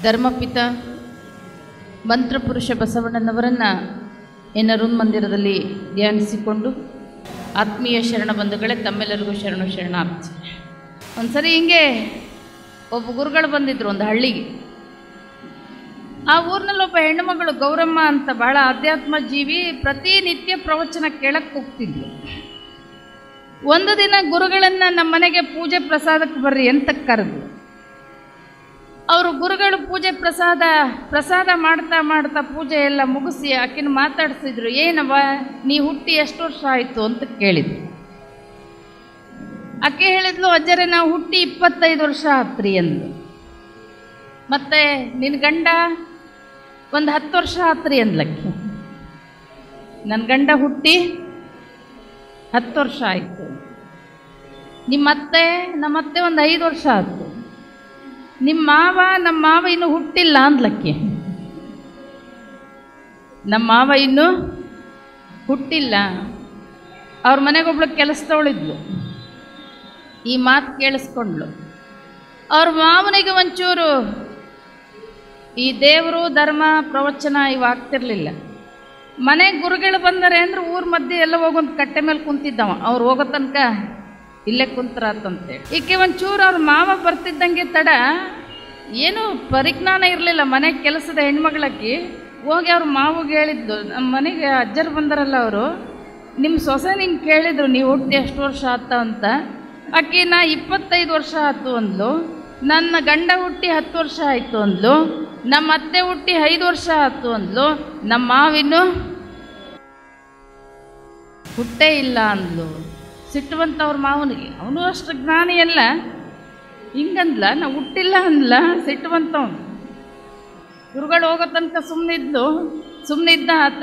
ಧರ್ಮಪಿತ ಮಂತ್ರಪುರುಷ ಬಸವಣ್ಣನವರನ್ನು ಎನ್ನರುನ್ ಮಂದಿರದಲ್ಲಿ ಧ್ಯಾನಿಸಿಕೊಂಡು ಆತ್ಮೀಯ ಶರಣ ಬಂಧುಗಳೇ ತಮ್ಮೆಲ್ಲರಿಗೂ ಶರಣು ಶರಣಾರ್ಥಿ ಒಂದ್ಸರಿ ಹಿಂಗೆ ಒಬ್ಬ ಗುರುಗಳು ಬಂದಿದ್ರು ಒಂದು ಹಳ್ಳಿಗೆ ಆ ಊರಿನಲ್ಲಿ ಒಬ್ಬ ಹೆಣ್ಣುಮಗಳು ಗೌರಮ್ಮ ಅಂತ ಬಹಳ ಅಧ್ಯಾತ್ಮ ಜೀವಿ ಪ್ರತಿನಿತ್ಯ ಪ್ರವಚನ ಕೇಳಕ್ಕೆ ಹೋಗ್ತಿದ್ಲು ಒಂದು ದಿನ ಗುರುಗಳನ್ನು ನಮ್ಮ ಮನೆಗೆ ಪೂಜೆ ಪ್ರಸಾದಕ್ಕೆ ಬರ್ರಿ ಅಂತ ಕರೆದು ಅವರು ಗುರುಗಳು ಪೂಜೆ ಪ್ರಸಾದ ಪ್ರಸಾದ ಮಾಡ್ತಾ ಮಾಡ್ತಾ ಪೂಜೆ ಎಲ್ಲ ಮುಗಿಸಿ ಆಕಿನ ಮಾತಾಡಿಸಿದ್ರು ಏನವ್ವ ನೀ ಹುಟ್ಟಿ ಎಷ್ಟು ವರ್ಷ ಆಯಿತು ಅಂತ ಕೇಳಿದ್ರು ಆಕೆ ಹೇಳಿದ್ಲು ಅಜ್ಜರೆ ನಾವು ಹುಟ್ಟಿ ಇಪ್ಪತ್ತೈದು ವರ್ಷ ಆತ್ರಿ ಅಂದ್ಲು ಮತ್ತೆ ನಿನ್ನ ಗಂಡ ಒಂದು ಹತ್ತು ವರ್ಷ ಆತ್ರಿ ಅಂದ್ಲಕ್ಕೆ ನನ್ನ ಗಂಡ ಹುಟ್ಟಿ ಹತ್ತು ವರ್ಷ ಆಯಿತು ನಿಮ್ಮತ್ತೆ ನಮ್ಮತ್ತೆ ಒಂದು ಐದು ವರ್ಷ ಆಯಿತು ನಿಮ್ಮ ಮಾವ ನಮ್ಮ ಮಾವ ಇನ್ನೂ ಹುಟ್ಟಿಲ್ಲ ಅಂದ್ಲಕ್ಕೆ ನಮ್ಮ ಮಾವ ಇನ್ನೂ ಹುಟ್ಟಿಲ್ಲ ಅವ್ರ ಮನೆಗೊಬ್ಳು ಕೆಲಸದವಳಿದ್ಲು ಈ ಮಾತು ಕೇಳಿಸ್ಕೊಂಡ್ಲು ಅವ್ರ ಮಾವನಿಗೆ ಒಂಚೂರು ಈ ದೇವರು ಧರ್ಮ ಪ್ರವಚನ ಇವು ಆಗ್ತಿರ್ಲಿಲ್ಲ ಮನೆ ಗುರುಗಳು ಬಂದರೆ ಅಂದ್ರೆ ಊರ ಮಧ್ಯೆ ಎಲ್ಲ ಹೋಗೊಂದು ಕಟ್ಟೆ ಮೇಲೆ ಕುಂತಿದ್ದವ ಅವ್ರು ಹೋಗೋ ತನಕ ಇಲ್ಲೇ ಕುಂತ್ರಾತಂತೇಳಿ ಈಕೆ ಒಂಚೂರು ಅವ್ರ ಮಾವ ಬರ್ತಿದ್ದಂಗೆ ತಡ ಏನು ಪರಿಜ್ಞಾನ ಇರಲಿಲ್ಲ ಮನೆ ಕೆಲಸದ ಹೆಣ್ಮಗಳಕ್ಕಿ ಹೋಗಿ ಅವ್ರ ಮಾವಿಗೆ ಹೇಳಿದ್ಲು ನಮ್ಮ ಮನೆಗೆ ಅಜ್ಜರು ಬಂದಾರಲ್ಲ ಅವರು ನಿಮ್ಮ ಸೊಸೆ ನಿಂಗೆ ಕೇಳಿದ್ರು ನೀವು ಹುಟ್ಟಿ ಎಷ್ಟು ವರ್ಷ ಆತ ಅಂತ ಆಕೆ ನಾ ಇಪ್ಪತ್ತೈದು ವರ್ಷ ಆಯ್ತು ಅಂದ್ಲು ನನ್ನ ಗಂಡ ಹುಟ್ಟಿ ಹತ್ತು ವರ್ಷ ಆಯಿತು ಅಂದ್ಲು ನಮ್ಮ ಅತ್ತೆ ಹುಟ್ಟಿ ಐದು ವರ್ಷ ಆಯ್ತು ಅಂದ್ಲು ನಮ್ಮ ಮಾವಿನ್ನು ಹುಟ್ಟೇ ಇಲ್ಲ ಅಂದ್ಲು ಸಿಟ್ಟುವಂತ ಅವ್ರ ಮಾವನಿಗೆ ಅವನು ಅಷ್ಟು ಜ್ಞಾನಿ ಅಲ್ಲ ಹಿಂಗಂದ್ಲ ನಾ ಹುಟ್ಟಿಲ್ಲ ಅಂದ್ಲ ಸಿಟ್ಟುವಂತವನು ಗುರುಗಳು ಹೋಗೋ ತನಕ ಸುಮ್ಮನಿದ್ಲು ಸುಮ್ಮನಿದ್ದ ಆತ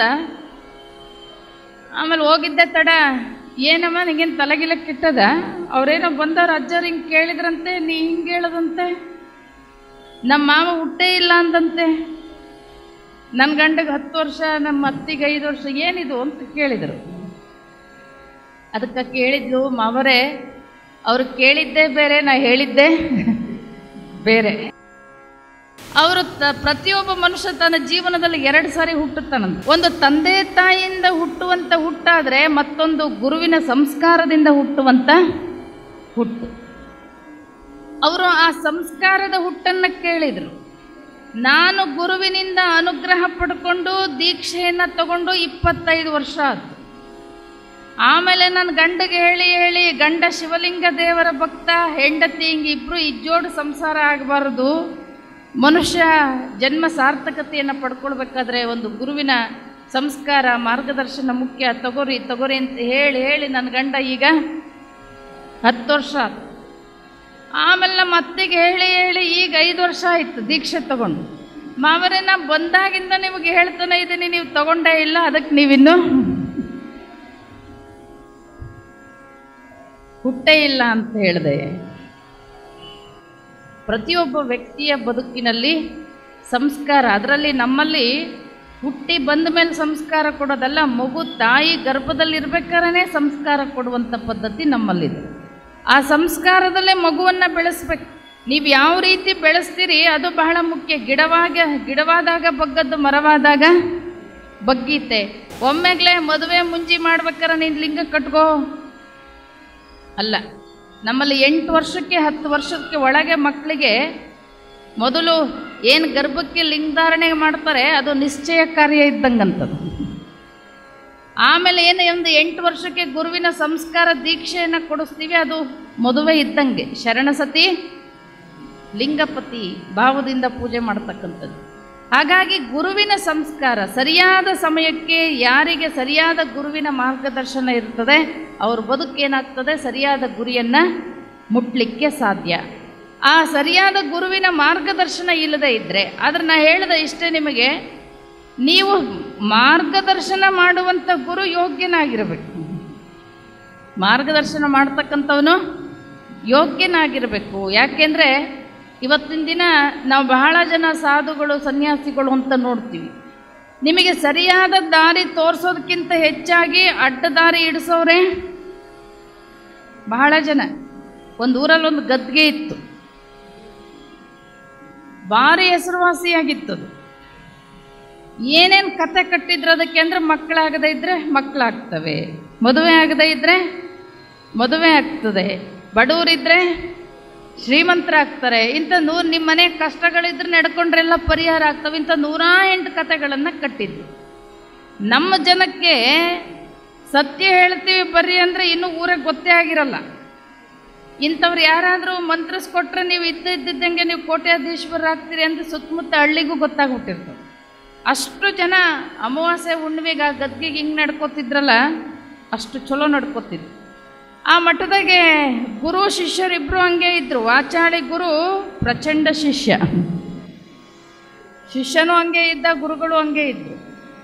ಆಮೇಲೆ ಹೋಗಿದ್ದೆ ತಡ ಏನಮ್ಮ ನಿಗೇನು ತಲೆಗಿಲ ಕೆಟ್ಟದ ಅವ್ರೇನೋ ಬಂದವ್ರು ಅಜ್ಜರು ಹಿಂಗೆ ಕೇಳಿದ್ರಂತೆ ನೀ ಹಿಂಗೆ ಹೇಳದಂತೆ ನಮ್ಮ ಮಾವ ಹುಟ್ಟೇ ಇಲ್ಲ ಅಂದಂತೆ ನನ್ನ ಗಂಡಗೆ ಹತ್ತು ವರ್ಷ ನಮ್ಮ ಅತ್ತಿಗೆ ಐದು ವರ್ಷ ಏನಿದು ಅಂತ ಕೇಳಿದರು ಅದಕ್ಕೆ ಕೇಳಿದ್ಲು ಮಾವರೇ ಅವರು ಕೇಳಿದ್ದೇ ಬೇರೆ ನಾ ಹೇಳಿದ್ದೆ ಬೇರೆ ಅವರು ತ ಪ್ರತಿಯೊಬ್ಬ ಮನುಷ್ಯ ತನ್ನ ಜೀವನದಲ್ಲಿ ಎರಡು ಸಾರಿ ಹುಟ್ಟುತ್ತಾನಂತ ಒಂದು ತಂದೆ ತಾಯಿಯಿಂದ ಹುಟ್ಟುವಂಥ ಹುಟ್ಟಾದರೆ ಮತ್ತೊಂದು ಗುರುವಿನ ಸಂಸ್ಕಾರದಿಂದ ಹುಟ್ಟುವಂಥ ಹುಟ್ಟು ಅವರು ಆ ಸಂಸ್ಕಾರದ ಹುಟ್ಟನ್ನು ಕೇಳಿದರು ನಾನು ಗುರುವಿನಿಂದ ಅನುಗ್ರಹ ಪಡ್ಕೊಂಡು ದೀಕ್ಷೆಯನ್ನು ತಗೊಂಡು ಇಪ್ಪತ್ತೈದು ವರ್ಷ ಆಯಿತು ಆಮೇಲೆ ನನ್ನ ಗಂಡಗೆ ಹೇಳಿ ಹೇಳಿ ಗಂಡ ಶಿವಲಿಂಗ ದೇವರ ಭಕ್ತ ಹೆಂಡತಿ ಹಿಂಗೆ ಇಬ್ಬರು ಇಜ್ಜೋಡು ಸಂಸಾರ ಆಗಬಾರ್ದು ಮನುಷ್ಯ ಜನ್ಮ ಸಾರ್ಥಕತೆಯನ್ನು ಪಡ್ಕೊಳ್ಬೇಕಾದ್ರೆ ಒಂದು ಗುರುವಿನ ಸಂಸ್ಕಾರ ಮಾರ್ಗದರ್ಶನ ಮುಖ್ಯ ತಗೋರಿ ತಗೋರಿ ಅಂತ ಹೇಳಿ ಹೇಳಿ ನನ್ನ ಗಂಡ ಈಗ ಹತ್ತು ವರ್ಷ ಆಯ್ತು ಆಮೇಲೆ ನಮ್ಮ ಅತ್ತೆಗೆ ಹೇಳಿ ಹೇಳಿ ಈಗ ಐದು ವರ್ಷ ಆಯಿತು ದೀಕ್ಷೆ ತಗೊಂಡು ಮಾವರೇ ನಾ ಬಂದಾಗಿಂದ ನಿಮಗೆ ಹೇಳ್ತಾನೆ ಇದ್ದೀನಿ ನೀವು ತಗೊಂಡೇ ಇಲ್ಲ ಅದಕ್ಕೆ ನೀವಿನ್ನೂ ಹುಟ್ಟೇ ಇಲ್ಲ ಅಂತ ಹೇಳಿದೆ ಪ್ರತಿಯೊಬ್ಬ ವ್ಯಕ್ತಿಯ ಬದುಕಿನಲ್ಲಿ ಸಂಸ್ಕಾರ ಅದರಲ್ಲಿ ನಮ್ಮಲ್ಲಿ ಹುಟ್ಟಿ ಬಂದ ಮೇಲೆ ಸಂಸ್ಕಾರ ಕೊಡೋದಲ್ಲ ಮಗು ತಾಯಿ ಗರ್ಭದಲ್ಲಿರ್ಬೇಕಾದ್ರೆ ಸಂಸ್ಕಾರ ಕೊಡುವಂಥ ಪದ್ಧತಿ ನಮ್ಮಲ್ಲಿದೆ ಆ ಸಂಸ್ಕಾರದಲ್ಲೇ ಮಗುವನ್ನು ಬೆಳೆಸ್ಬೇಕು ನೀವು ಯಾವ ರೀತಿ ಬೆಳೆಸ್ತೀರಿ ಅದು ಬಹಳ ಮುಖ್ಯ ಗಿಡವಾಗ ಗಿಡವಾದಾಗ ಬಗ್ಗದ್ದು ಮರವಾದಾಗ ಬಗ್ಗೀತೆ ಒಮ್ಮೆಗ್ಲೇ ಮದುವೆ ಮುಂಜಿ ಮಾಡ್ಬೇಕಾರೆ ನೀನು ಲಿಂಗ ಕಟ್ಕೋ ಅಲ್ಲ ನಮ್ಮಲ್ಲಿ ಎಂಟು ವರ್ಷಕ್ಕೆ ಹತ್ತು ವರ್ಷಕ್ಕೆ ಒಳಗೆ ಮಕ್ಕಳಿಗೆ ಮೊದಲು ಏನು ಗರ್ಭಕ್ಕೆ ಲಿಂಗಧಾರಣೆ ಮಾಡ್ತಾರೆ ಅದು ನಿಶ್ಚಯ ಕಾರ್ಯ ಇದ್ದಂಗಂಥದ್ದು ಆಮೇಲೆ ಏನು ಒಂದು ಎಂಟು ವರ್ಷಕ್ಕೆ ಗುರುವಿನ ಸಂಸ್ಕಾರ ದೀಕ್ಷೆಯನ್ನು ಕೊಡಿಸ್ತೀವಿ ಅದು ಮದುವೆ ಇದ್ದಂಗೆ ಶರಣಸತಿ ಲಿಂಗಪತಿ ಭಾವದಿಂದ ಪೂಜೆ ಮಾಡ್ತಕ್ಕಂಥದ್ದು ಹಾಗಾಗಿ ಗುರುವಿನ ಸಂಸ್ಕಾರ ಸರಿಯಾದ ಸಮಯಕ್ಕೆ ಯಾರಿಗೆ ಸರಿಯಾದ ಗುರುವಿನ ಮಾರ್ಗದರ್ಶನ ಇರ್ತದೆ ಅವ್ರ ಬದುಕೇನಾಗ್ತದೆ ಸರಿಯಾದ ಗುರಿಯನ್ನು ಮುಟ್ಲಿಕ್ಕೆ ಸಾಧ್ಯ ಆ ಸರಿಯಾದ ಗುರುವಿನ ಮಾರ್ಗದರ್ಶನ ಇಲ್ಲದೆ ಇದ್ದರೆ ಆದರೆ ನಾ ಹೇಳಿದ ಇಷ್ಟೇ ನಿಮಗೆ ನೀವು ಮಾರ್ಗದರ್ಶನ ಮಾಡುವಂಥ ಗುರು ಯೋಗ್ಯನಾಗಿರಬೇಕು ಮಾರ್ಗದರ್ಶನ ಮಾಡ್ತಕ್ಕಂಥವನು ಯೋಗ್ಯನಾಗಿರಬೇಕು ಯಾಕೆಂದರೆ ಇವತ್ತಿನ ದಿನ ನಾವು ಬಹಳ ಜನ ಸಾಧುಗಳು ಸನ್ಯಾಸಿಗಳು ಅಂತ ನೋಡ್ತೀವಿ ನಿಮಗೆ ಸರಿಯಾದ ದಾರಿ ತೋರಿಸೋದಕ್ಕಿಂತ ಹೆಚ್ಚಾಗಿ ಅಡ್ಡ ದಾರಿ ಇಡಿಸೋರೆ ಬಹಳ ಜನ ಒಂದು ಊರಲ್ಲಿ ಒಂದು ಗದ್ಗೆ ಇತ್ತು ಭಾರಿ ಹೆಸರುವಾಸಿಯಾಗಿತ್ತದು ಏನೇನು ಕತೆ ಕಟ್ಟಿದ್ರು ಅದಕ್ಕೆ ಅಂದರೆ ಮಕ್ಕಳಾಗದೇ ಇದ್ದರೆ ಮಕ್ಕಳಾಗ್ತವೆ ಮದುವೆ ಆಗದೇ ಇದ್ದರೆ ಮದುವೆ ಆಗ್ತದೆ ಬಡವರಿದ್ದರೆ ಶ್ರೀಮಂತರಾಗ್ತಾರೆ ಇಂಥ ನೂರು ನಿಮ್ಮ ಮನೆ ಕಷ್ಟಗಳಿದ್ರೆ ನಡ್ಕೊಂಡ್ರೆಲ್ಲ ಪರಿಹಾರ ಆಗ್ತವೆ ಇಂಥ ನೂರಾ ಎಂಟು ಕತೆಗಳನ್ನು ಕಟ್ಟಿದ್ರು ನಮ್ಮ ಜನಕ್ಕೆ ಸತ್ಯ ಹೇಳ್ತೀವಿ ಬರ್ರಿ ಅಂದರೆ ಇನ್ನೂ ಊರಿಗೆ ಗೊತ್ತೇ ಆಗಿರಲ್ಲ ಇಂಥವ್ರು ಯಾರಾದರೂ ಮಂತ್ರಿಸ್ಕೊಟ್ರೆ ನೀವು ಇದ್ದ ಇದ್ದಿದ್ದಂಗೆ ನೀವು ಕೋಟ್ಯಾಧೀಶ್ವರ ಆಗ್ತೀರಿ ಅಂತ ಸುತ್ತಮುತ್ತ ಹಳ್ಳಿಗೂ ಗೊತ್ತಾಗ್ಬಿಟ್ಟಿರ್ತವೆ ಅಷ್ಟು ಜನ ಅಮಾವಾಸ್ಯೆ ಹುಣ್ಣಿಮೆಗೆ ಆ ಗದ್ಗೆಗೆ ಹಿಂಗೆ ನಡ್ಕೋತಿದ್ರಲ್ಲ ಅಷ್ಟು ಚಲೋ ನಡ್ಕೋತಿದ್ರು ಆ ಮಠದಾಗೆ ಗುರು ಶಿಷ್ಯರಿಬ್ಬರು ಹಂಗೆ ಇದ್ದರು ವಾಚಾಳಿ ಗುರು ಪ್ರಚಂಡ ಶಿಷ್ಯ ಶಿಷ್ಯನೂ ಹಂಗೆ ಇದ್ದ ಗುರುಗಳು ಹಂಗೆ ಇದ್ದರು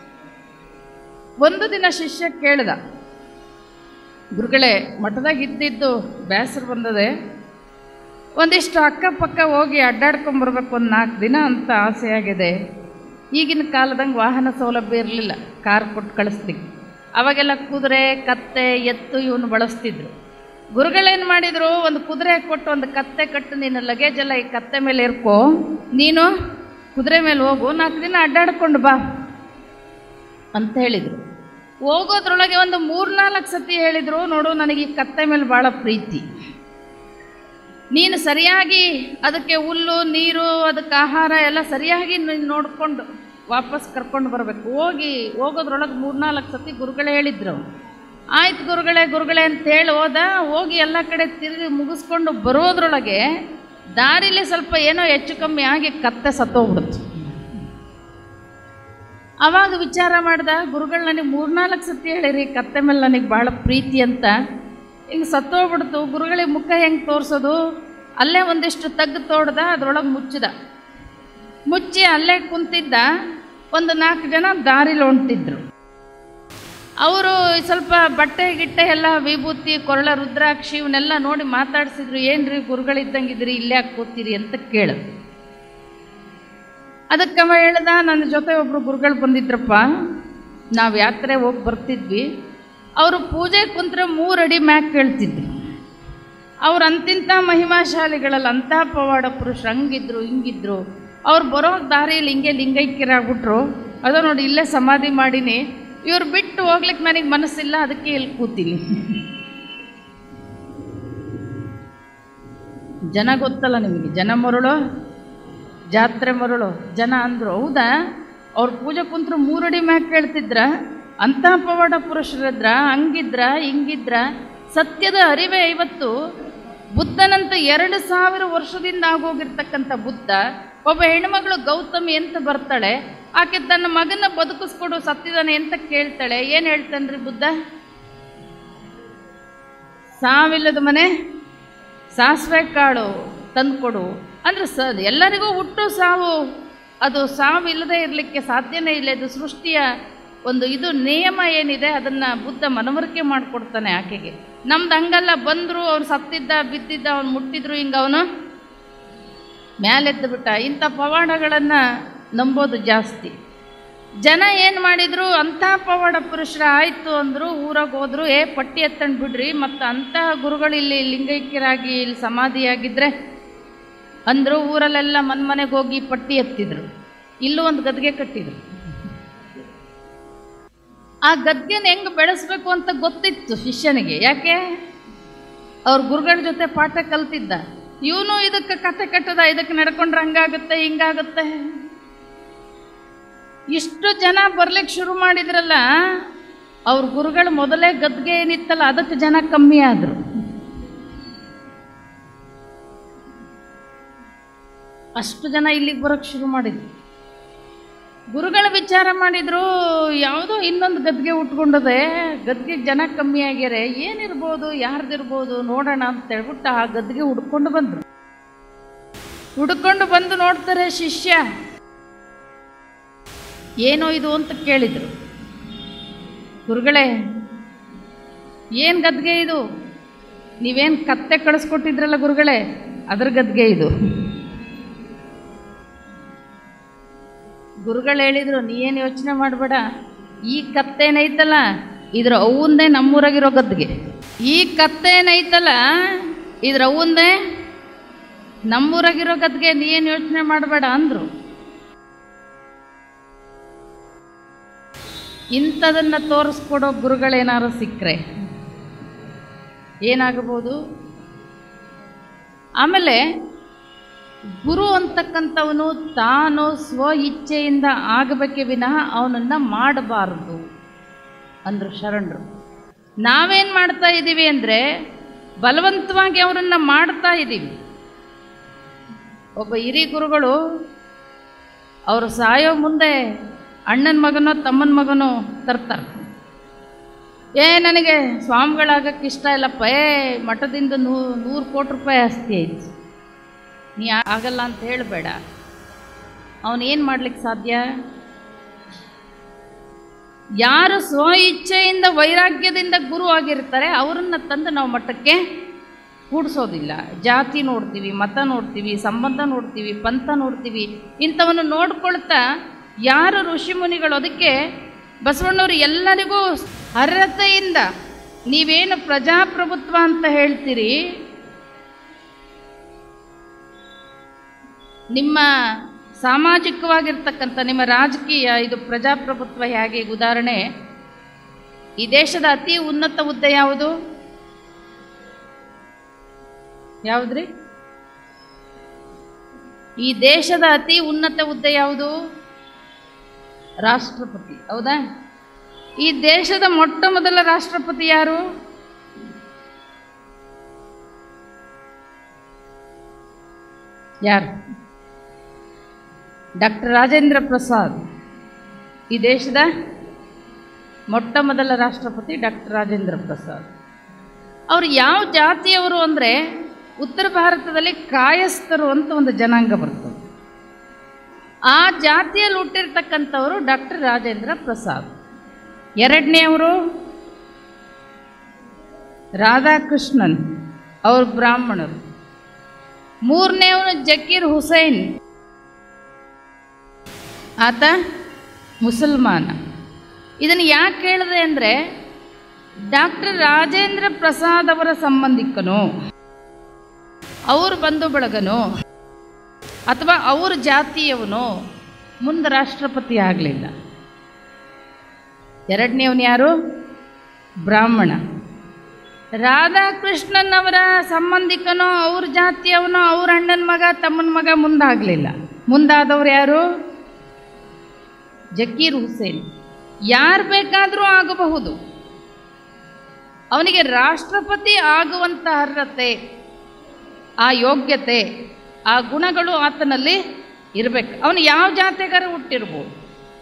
ಒಂದು ದಿನ ಶಿಷ್ಯ ಕೇಳ್ದ ಗುರುಗಳೇ ಮಠದಾಗ ಇದ್ದಿದ್ದು ಬೇಸರ ಬಂದದೆ ಒಂದಿಷ್ಟು ಅಕ್ಕಪಕ್ಕ ಹೋಗಿ ಅಡ್ಡಾಡ್ಕೊಂಬರ್ಬೇಕು ಒಂದು ನಾಲ್ಕು ದಿನ ಅಂತ ಆಸೆ ಆಗಿದೆ ಈಗಿನ ಕಾಲದಂಗೆ ವಾಹನ ಸೌಲಭ್ಯ ಇರಲಿಲ್ಲ ಕಾರ್ ಕೊಟ್ಟು ಕಳಿಸ್ಲಿಕ್ಕೆ ಅವಾಗೆಲ್ಲ ಕುದುರೆ ಕತ್ತೆ ಎತ್ತು ಇವನು ಬಳಸ್ತಿದ್ರು ಗುರುಗಳೇನು ಮಾಡಿದರು ಒಂದು ಕುದುರೆ ಕೊಟ್ಟು ಒಂದು ಕತ್ತೆ ಕಟ್ಟು ನೀನು ಲಗೇಜ್ ಎಲ್ಲ ಈ ಕತ್ತೆ ಮೇಲೆ ಇರ್ಕೋ ನೀನು ಕುದುರೆ ಮೇಲೆ ಹೋಗು ನಾಲ್ಕು ದಿನ ಅಡ್ಡಾಡ್ಕೊಂಡು ಬಾ ಅಂತ ಹೇಳಿದರು ಹೋಗೋದ್ರೊಳಗೆ ಒಂದು ಮೂರ್ನಾಲ್ಕು ಸತಿ ಹೇಳಿದರು ನೋಡು ನನಗೆ ಈ ಕತ್ತೆ ಮೇಲೆ ಭಾಳ ಪ್ರೀತಿ ನೀನು ಸರಿಯಾಗಿ ಅದಕ್ಕೆ ಹುಲ್ಲು ನೀರು ಅದಕ್ಕೆ ಆಹಾರ ಎಲ್ಲ ಸರಿಯಾಗಿ ನೀನು ನೋಡಿಕೊಂಡು ವಾಪಸ್ ಕರ್ಕೊಂಡು ಬರಬೇಕು ಹೋಗಿ ಹೋಗೋದ್ರೊಳಗೆ ಮೂರ್ನಾಲ್ಕು ಸತಿ ಗುರುಗಳೇ ಹೇಳಿದ್ರು ಆಯ್ತು ಗುರುಗಳೇ ಗುರುಗಳೇ ಅಂತ ಹೇಳಿ ಹೋದ ಹೋಗಿ ಎಲ್ಲ ಕಡೆ ತಿರುಗಿ ಮುಗಿಸ್ಕೊಂಡು ಬರೋದ್ರೊಳಗೆ ದಾರಿಲಿ ಸ್ವಲ್ಪ ಏನೋ ಹೆಚ್ಚು ಕಮ್ಮಿ ಆಗಿ ಕತ್ತೆ ಸತ್ತೋಗ್ಬಿಡ್ತು ಆವಾಗ ವಿಚಾರ ಮಾಡ್ದ ಗುರುಗಳು ನನಗೆ ಮೂರ್ನಾಲ್ಕು ಸತಿ ಹೇಳಿರಿ ಕತ್ತೆ ಮೇಲೆ ನನಗೆ ಭಾಳ ಪ್ರೀತಿ ಅಂತ ಹಿಂಗೆ ಸತ್ತೋಗ್ಬಿಡ್ತು ಗುರುಗಳಿಗೆ ಮುಖ ಹೆಂಗೆ ತೋರಿಸೋದು ಅಲ್ಲೇ ಒಂದಿಷ್ಟು ತಗ್ಗು ತೋಡ್ದ ಅದ್ರೊಳಗೆ ಮುಚ್ಚಿದ ಮುಚ್ಚಿ ಅಲ್ಲೇ ಕುಂತಿದ್ದ ಒಂದು ನಾಲ್ಕು ಜನ ದಾರಿಲಿ ಹೊಂಟಿದ್ರು ಅವರು ಸ್ವಲ್ಪ ಬಟ್ಟೆ ಗಿಟ್ಟೆ ಎಲ್ಲ ವಿಭೂತಿ ಕೊರಳ ರುದ್ರಾಕ್ಷಿ ಇವನ್ನೆಲ್ಲ ನೋಡಿ ಮಾತಾಡ್ಸಿದ್ರು ಏನ್ರಿ ಗುರುಗಳಿದ್ದಂಗಿದ್ರಿ ಇಲ್ಲೇ ಯಾಕೆ ಕೂತೀರಿ ಅಂತ ಕೇಳಿದ್ರು ಅದಕ್ಕೆ ಅವ ಹೇಳ್ದ ನನ್ನ ಜೊತೆ ಒಬ್ಬರು ಗುರುಗಳು ಬಂದಿದ್ರಪ್ಪ ನಾವು ಯಾತ್ರೆ ಹೋಗಿ ಬರ್ತಿದ್ವಿ ಅವರು ಪೂಜೆ ಕುಂತ್ರೆ ಮೂರು ಅಡಿ ಮ್ಯಾಕ್ ಕೇಳ್ತಿದ್ರು ಅವ್ರು ಅಂತಿಂಥ ಮಹಿಮಾಶಾಲಿಗಳಲ್ಲ ಅಂಥ ಪವಾಡ ಪುರುಷರು ಹಂಗಿದ್ರು ಹಿಂಗಿದ್ರು ಅವ್ರು ಬರೋ ದಾರಿಯಲ್ಲಿ ಹಿಂಗೆ ಲಿಂಗೈಕ್ಯರಾಗ್ಬಿಟ್ರು ಅದೋ ನೋಡಿ ಇಲ್ಲೇ ಸಮಾಧಿ ಮಾಡೀನಿ ಇವ್ರು ಬಿಟ್ಟು ಹೋಗ್ಲಿಕ್ಕೆ ನನಗೆ ಮನಸ್ಸಿಲ್ಲ ಅದಕ್ಕೆ ಇಲ್ಲಿ ಕೂತೀನಿ ಜನ ಗೊತ್ತಲ್ಲ ನಿಮಗೆ ಜನ ಮರುಳು ಜಾತ್ರೆ ಮರುಳು ಜನ ಅಂದರು ಹೌದಾ ಅವ್ರ ಪೂಜೆ ಕುಂತ್ರು ಮೂರಡಿ ಮ್ಯಾಕ್ ಕೇಳ್ತಿದ್ರ ಅಂಥ ಪವಾಡ ಪುರುಷರಿದ್ರ ಹಂಗಿದ್ರ ಹಿಂಗಿದ್ರ ಸತ್ಯದ ಅರಿವೇ ಇವತ್ತು ಬುದ್ಧನಂತ ಎರಡು ಸಾವಿರ ವರ್ಷದಿಂದ ಆಗೋಗಿರ್ತಕ್ಕಂಥ ಬುದ್ಧ ಒಬ್ಬ ಹೆಣ್ಮಗಳು ಗೌತಮಿ ಅಂತ ಬರ್ತಾಳೆ ಆಕೆ ತನ್ನ ಮಗನ ಬದುಕಿಸ್ಕೊಡು ಸತ್ತಿದಾನೆ ಅಂತ ಕೇಳ್ತಾಳೆ ಏನು ಹೇಳ್ತಾನ್ರಿ ಬುದ್ಧ ಸಾವಿಲ್ಲದ ಮನೆ ಸಾಸಿವೆ ಕಾಳು ತಂದುಕೊಡು ಅಂದರೆ ಸ ಎಲ್ಲರಿಗೂ ಹುಟ್ಟು ಸಾವು ಅದು ಸಾವು ಇಲ್ಲದೆ ಇರಲಿಕ್ಕೆ ಸಾಧ್ಯನೇ ಇಲ್ಲ ಇದು ಸೃಷ್ಟಿಯ ಒಂದು ಇದು ನಿಯಮ ಏನಿದೆ ಅದನ್ನು ಬುದ್ಧ ಮನವರಿಕೆ ಮಾಡಿಕೊಡ್ತಾನೆ ಆಕೆಗೆ ನಮ್ದು ಹಂಗಲ್ಲ ಬಂದರು ಅವ್ನು ಸತ್ತಿದ್ದ ಬಿದ್ದಿದ್ದ ಅವ್ನು ಮುಟ್ಟಿದ್ರು ಹಿಂಗೆ ಅವನು ಮ್ಯಾಲೆದ್ದು ಬಿಟ್ಟ ಇಂಥ ಪವಾಡಗಳನ್ನು ನಂಬೋದು ಜಾಸ್ತಿ ಜನ ಏನು ಮಾಡಿದರು ಅಂಥ ಪವಾಡ ಪುರುಷರ ಆಯಿತು ಅಂದರು ಊರಾಗ ಹೋದ್ರು ಏ ಪಟ್ಟಿ ಎತ್ತಂಡು ಬಿಡ್ರಿ ಮತ್ತು ಅಂಥ ಗುರುಗಳು ಇಲ್ಲಿ ಲಿಂಗೈಕ್ಯರಾಗಿ ಇಲ್ಲಿ ಸಮಾಧಿಯಾಗಿದ್ದರೆ ಅಂದರು ಊರಲ್ಲೆಲ್ಲ ಮನೆ ಮನೆಗೆ ಹೋಗಿ ಪಟ್ಟಿ ಎತ್ತಿದ್ರು ಇಲ್ಲೂ ಒಂದು ಗದ್ಗೆ ಕಟ್ಟಿದ್ರು ಆ ಗದ್ಗೆನ ಹೆಂಗೆ ಬೆಳೆಸ್ಬೇಕು ಅಂತ ಗೊತ್ತಿತ್ತು ಶಿಷ್ಯನಿಗೆ ಯಾಕೆ ಅವ್ರ ಗುರುಗಳ ಜೊತೆ ಪಾಠ ಕಲ್ತಿದ್ದ ಇವನು ಇದಕ್ಕೆ ಕತೆ ಕಟ್ಟದ ಇದಕ್ಕೆ ನಡ್ಕೊಂಡ್ರೆ ಹಂಗಾಗುತ್ತೆ ಹಿಂಗಾಗುತ್ತೆ ಇಷ್ಟು ಜನ ಬರ್ಲಿಕ್ಕೆ ಶುರು ಮಾಡಿದ್ರಲ್ಲ ಅವ್ರ ಗುರುಗಳು ಮೊದಲೇ ಗದ್ಗೆ ಏನಿತ್ತಲ್ಲ ಅದಕ್ಕೆ ಜನ ಕಮ್ಮಿ ಆದರು ಅಷ್ಟು ಜನ ಇಲ್ಲಿಗೆ ಬರೋಕ್ಕೆ ಶುರು ಮಾಡಿದ್ರು ಗುರುಗಳ ವಿಚಾರ ಮಾಡಿದ್ರು ಯಾವುದೋ ಇನ್ನೊಂದು ಗದ್ಗೆ ಉಟ್ಕೊಂಡದೆ ಗದ್ಗೆಗೆ ಜನ ಕಮ್ಮಿ ಆಗ್ಯಾರೆ ಏನಿರ್ಬೋದು ಯಾರ್ದಿರ್ಬೋದು ನೋಡೋಣ ಅಂತ ಹೇಳ್ಬಿಟ್ಟು ಆ ಗದ್ಗೆ ಹುಡ್ಕೊಂಡು ಬಂದರು ಹುಡ್ಕೊಂಡು ಬಂದು ನೋಡ್ತಾರೆ ಶಿಷ್ಯ ಏನೋ ಇದು ಅಂತ ಕೇಳಿದರು ಗುರುಗಳೇ ಏನು ಗದ್ಗೆ ಇದು ನೀವೇನು ಕತ್ತೆ ಕಳಿಸ್ಕೊಟ್ಟಿದ್ರಲ್ಲ ಗುರುಗಳೇ ಅದ್ರ ಗದ್ಗೆ ಇದು ಗುರುಗಳು ಹೇಳಿದರು ನೀ ಏನು ಯೋಚನೆ ಮಾಡಬೇಡ ಈ ಕತ್ತೇನೈತಲ್ಲ ಇದ್ರ ಅವಂದೇ ನಮ್ಮೂರಾಗಿರೋ ಗದ್ಗೆ ಈ ಕತ್ತೇನೈತಲ್ಲ ಇದ್ರ ಅವಂದೇ ನಮ್ಮೂರಾಗಿರೋ ಗದ್ಗೆ ನೀ ಏನು ಯೋಚನೆ ಮಾಡಬೇಡ ಅಂದರು ಇಂಥದನ್ನು ತೋರಿಸ್ಕೊಡೋ ಗುರುಗಳೇನಾರು ಸಿಕ್ಕರೆ ಏನಾಗಬಹುದು ಆಮೇಲೆ ಗುರು ಅಂತಕ್ಕಂಥವನು ತಾನು ಸ್ವ ಇಚ್ಛೆಯಿಂದ ಆಗಬೇಕೇ ವಿನಃ ಅವನನ್ನು ಮಾಡಬಾರದು ಅಂದರು ಶರಣರು ನಾವೇನು ಮಾಡ್ತಾ ಇದ್ದೀವಿ ಅಂದರೆ ಬಲವಂತವಾಗಿ ಅವರನ್ನು ಮಾಡ್ತಾ ಇದ್ದೀವಿ ಒಬ್ಬ ಹಿರಿ ಗುರುಗಳು ಅವರು ಸಾಯೋ ಮುಂದೆ ಅಣ್ಣನ ಮಗನೋ ತಮ್ಮನ ಮಗನೋ ತರ್ತಾರೆ ಏ ನನಗೆ ಸ್ವಾಮಿಗಳಾಗಕ್ಕೆ ಇಷ್ಟ ಇಲ್ಲಪ್ಪ ಏ ಮಠದಿಂದ ನೂ ನೂರು ಕೋಟಿ ರೂಪಾಯಿ ಆಸ್ತಿ ಐತಿ ನೀ ಆಗಲ್ಲ ಅಂತ ಹೇಳಬೇಡ ಅವನೇನು ಮಾಡ್ಲಿಕ್ಕೆ ಸಾಧ್ಯ ಯಾರು ಸ್ವ ಇಚ್ಛೆಯಿಂದ ವೈರಾಗ್ಯದಿಂದ ಗುರು ಆಗಿರ್ತಾರೆ ಅವರನ್ನು ತಂದು ನಾವು ಮಠಕ್ಕೆ ಕೂಡಿಸೋದಿಲ್ಲ ಜಾತಿ ನೋಡ್ತೀವಿ ಮತ ನೋಡ್ತೀವಿ ಸಂಬಂಧ ನೋಡ್ತೀವಿ ಪಂಥ ನೋಡ್ತೀವಿ ಇಂಥವನ್ನು ನೋಡ್ಕೊಳ್ತಾ ಯಾರು ಋಷಿಮುನಿಗಳು ಅದಕ್ಕೆ ಬಸವಣ್ಣವರು ಎಲ್ಲರಿಗೂ ಅರ್ಹತೆಯಿಂದ ನೀವೇನು ಪ್ರಜಾಪ್ರಭುತ್ವ ಅಂತ ಹೇಳ್ತೀರಿ ನಿಮ್ಮ ಸಾಮಾಜಿಕವಾಗಿರ್ತಕ್ಕಂಥ ನಿಮ್ಮ ರಾಜಕೀಯ ಇದು ಪ್ರಜಾಪ್ರಭುತ್ವ ಹೇಗೆ ಈಗ ಉದಾಹರಣೆ ಈ ದೇಶದ ಅತಿ ಉನ್ನತ ಹುದ್ದೆ ಯಾವುದು ಯಾವುದ್ರಿ ಈ ದೇಶದ ಅತಿ ಉನ್ನತ ಹುದ್ದೆ ಯಾವುದು ರಾಷ್ಟ್ರಪತಿ ಹೌದಾ ಈ ದೇಶದ ಮೊಟ್ಟ ಮೊದಲ ರಾಷ್ಟ್ರಪತಿ ಯಾರು ಯಾರು ಡಾಕ್ಟರ್ ರಾಜೇಂದ್ರ ಪ್ರಸಾದ್ ಈ ದೇಶದ ಮೊಟ್ಟ ಮೊದಲ ರಾಷ್ಟ್ರಪತಿ ಡಾಕ್ಟರ್ ರಾಜೇಂದ್ರ ಪ್ರಸಾದ್ ಅವರು ಯಾವ ಜಾತಿಯವರು ಅಂದರೆ ಉತ್ತರ ಭಾರತದಲ್ಲಿ ಕಾಯಸ್ಥರು ಅಂತ ಒಂದು ಜನಾಂಗ ಬರ್ತದೆ ಆ ಜಾತಿಯಲ್ಲಿ ಹುಟ್ಟಿರ್ತಕ್ಕಂಥವರು ಡಾಕ್ಟರ್ ರಾಜೇಂದ್ರ ಪ್ರಸಾದ್ ಎರಡನೆಯವರು ರಾಧಾಕೃಷ್ಣನ್ ಅವರು ಬ್ರಾಹ್ಮಣರು ಮೂರನೇವನು ಜಕೀರ್ ಹುಸೈನ್ ಆತ ಮುಸಲ್ಮಾನ ಇದನ್ನು ಯಾಕೆ ಹೇಳಿದೆ ಅಂದರೆ ಡಾಕ್ಟರ್ ರಾಜೇಂದ್ರ ಪ್ರಸಾದ್ ಅವರ ಸಂಬಂಧಿಕನು ಅವ್ರ ಬಂಧು ಬಳಗನು ಅಥವಾ ಅವ್ರ ಜಾತಿಯವನು ಮುಂದೆ ರಾಷ್ಟ್ರಪತಿ ಆಗಲಿಲ್ಲ ಎರಡನೇವನು ಯಾರು ಬ್ರಾಹ್ಮಣ ರಾಧಾಕೃಷ್ಣನ್ ಅವರ ಸಂಬಂಧಿಕನೋ ಅವ್ರ ಜಾತಿಯವನೋ ಅವ್ರ ಅಣ್ಣನ ಮಗ ತಮ್ಮನ ಮಗ ಮುಂದಾಗಲಿಲ್ಲ ಮುಂದಾದವ್ರು ಯಾರು ಜಕೀರ್ ಹುಸೇನ್ ಯಾರು ಬೇಕಾದರೂ ಆಗಬಹುದು ಅವನಿಗೆ ರಾಷ್ಟ್ರಪತಿ ಆಗುವಂಥ ಅರ್ಹತೆ ಆ ಯೋಗ್ಯತೆ ಆ ಗುಣಗಳು ಆತನಲ್ಲಿ ಇರಬೇಕು ಅವನು ಯಾವ ಜಾತಿಗಾರ ಹುಟ್ಟಿರ್ಬೋದು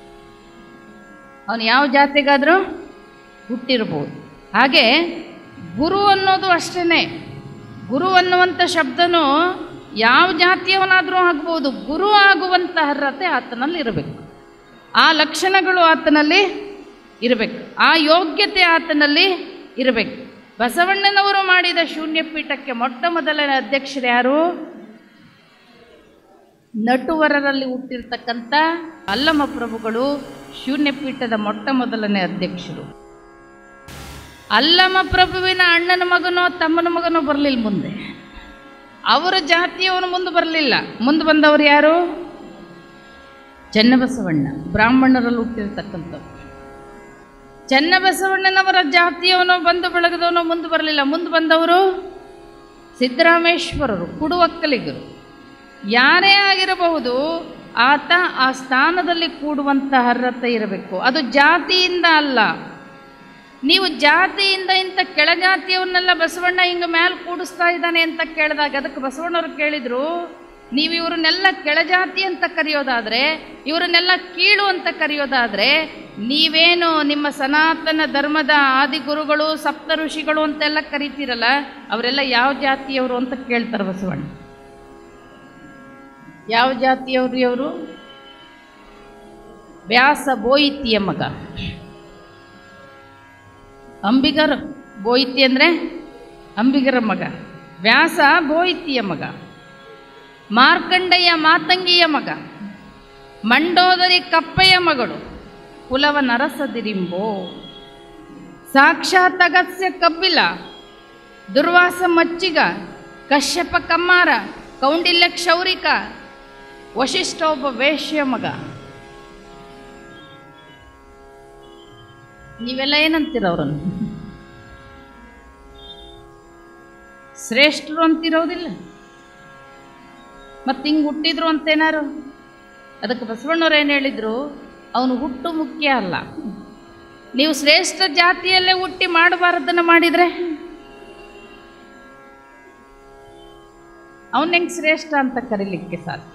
ಅವನು ಯಾವ ಜಾತಿಗಾದರೂ ಹುಟ್ಟಿರ್ಬೋದು ಹಾಗೆ ಗುರು ಅನ್ನೋದು ಅಷ್ಟೇ ಗುರು ಅನ್ನುವಂಥ ಶಬ್ದನೂ ಯಾವ ಜಾತಿಯವನಾದರೂ ಆಗ್ಬೋದು ಗುರು ಆಗುವಂಥ ಅರ್ಹತೆ ಆತನಲ್ಲಿ ಇರಬೇಕು ಆ ಲಕ್ಷಣಗಳು ಆತನಲ್ಲಿ ಇರಬೇಕು ಆ ಯೋಗ್ಯತೆ ಆತನಲ್ಲಿ ಇರಬೇಕು ಬಸವಣ್ಣನವರು ಮಾಡಿದ ಶೂನ್ಯ ಪೀಠಕ್ಕೆ ಮೊಟ್ಟ ಮೊದಲನೇ ಅಧ್ಯಕ್ಷರು ಯಾರು ನಟುವರರಲ್ಲಿ ಹುಟ್ಟಿರ್ತಕ್ಕಂಥ ಅಲ್ಲಮ ಪ್ರಭುಗಳು ಶೂನ್ಯ ಪೀಠದ ಮೊಟ್ಟ ಮೊದಲನೇ ಅಧ್ಯಕ್ಷರು ಅಲ್ಲಮ ಪ್ರಭುವಿನ ಅಣ್ಣನ ಮಗನೋ ತಮ್ಮನ ಮಗನೋ ಬರಲಿಲ್ಲ ಮುಂದೆ ಅವರ ಜಾತಿಯವನು ಮುಂದೆ ಬರಲಿಲ್ಲ ಮುಂದೆ ಬಂದವರು ಯಾರು ಚನ್ನಬಸವಣ್ಣ ಬ್ರಾಹ್ಮಣರಲ್ಲಿ ಹುಟ್ಟಿರ್ತಕ್ಕಂಥವ್ರು ಚನ್ನಬಸವಣ್ಣನವರ ಜಾತಿಯವನೋ ಬಂದು ಬೆಳಗದವನೋ ಮುಂದೆ ಬರಲಿಲ್ಲ ಮುಂದೆ ಬಂದವರು ಸಿದ್ದರಾಮೇಶ್ವರರು ಕುಡುವಕ್ಕಲಿಗರು ಯಾರೇ ಆಗಿರಬಹುದು ಆತ ಆ ಸ್ಥಾನದಲ್ಲಿ ಕೂಡುವಂಥ ಅರ್ಹತೆ ಇರಬೇಕು ಅದು ಜಾತಿಯಿಂದ ಅಲ್ಲ ನೀವು ಜಾತಿಯಿಂದ ಇಂಥ ಕೆಳಜಾತಿಯವನ್ನೆಲ್ಲ ಬಸವಣ್ಣ ಹಿಂಗೆ ಮೇಲೆ ಕೂಡಿಸ್ತಾ ಇದ್ದಾನೆ ಅಂತ ಕೇಳಿದಾಗ ಅದಕ್ಕೆ ಬಸವಣ್ಣವ್ರು ಕೇಳಿದರು ನೀವು ಇವರನ್ನೆಲ್ಲ ಕೆಳಜಾತಿ ಅಂತ ಕರೆಯೋದಾದರೆ ಇವರನ್ನೆಲ್ಲ ಕೀಳು ಅಂತ ಕರೆಯೋದಾದರೆ ನೀವೇನು ನಿಮ್ಮ ಸನಾತನ ಧರ್ಮದ ಆದಿಗುರುಗಳು ಸಪ್ತ ಋಷಿಗಳು ಅಂತೆಲ್ಲ ಕರಿತೀರಲ್ಲ ಅವರೆಲ್ಲ ಯಾವ ಜಾತಿಯವರು ಅಂತ ಕೇಳ್ತಾರೆ ಬಸವಣ್ಣ ಯಾವ ಜಾತಿಯವ್ರಿ ಅವರು ವ್ಯಾಸ ಬೋಯಿತಿಯ ಮಗ ಅಂಬಿಗರ ಬೋಯಿತಿ ಅಂದರೆ ಅಂಬಿಗರ ಮಗ ವ್ಯಾಸ ಬೋಯಿತಿಯ ಮಗ ಮಾರ್ಕಂಡೆಯ ಮಾತಂಗಿಯ ಮಗ ಮಂಡೋದರಿ ಕಪ್ಪೆಯ ಮಗಳು ಕುಲವ ನರಸದಿರಿಂಬೋ ಸಾಕ್ಷಾತ್ ಅಗಸ್ಯ ಕಬ್ಬಿಲ ದುರ್ವಾಸ ಮಚ್ಚಿಗ ಕಶ್ಯಪ ಕಮ್ಮಾರ ಕೌಂಡಿಲ್ಯ ಕ್ಷೌರಿಕ ವಶಿಷ್ಠ ಒಬ್ಬ ವೇಶ್ಯ ಮಗ ನೀವೆಲ್ಲ ಏನಂತೀರ ಅವರನ್ನು ಶ್ರೇಷ್ಠರು ಅಂತಿರೋದಿಲ್ಲ ಮತ್ತೆ ಹಿಂಗೆ ಹುಟ್ಟಿದ್ರು ಅಂತೇನಾರು ಅದಕ್ಕೆ ಬಸವಣ್ಣವ್ರು ಏನು ಹೇಳಿದ್ರು ಅವನು ಹುಟ್ಟು ಮುಖ್ಯ ಅಲ್ಲ ನೀವು ಶ್ರೇಷ್ಠ ಜಾತಿಯಲ್ಲೇ ಹುಟ್ಟಿ ಮಾಡಬಾರದನ್ನು ಮಾಡಿದರೆ ಅವನ ಹೆಂಗೆ ಶ್ರೇಷ್ಠ ಅಂತ ಕರೀಲಿಕ್ಕೆ ಸಾಧ್ಯ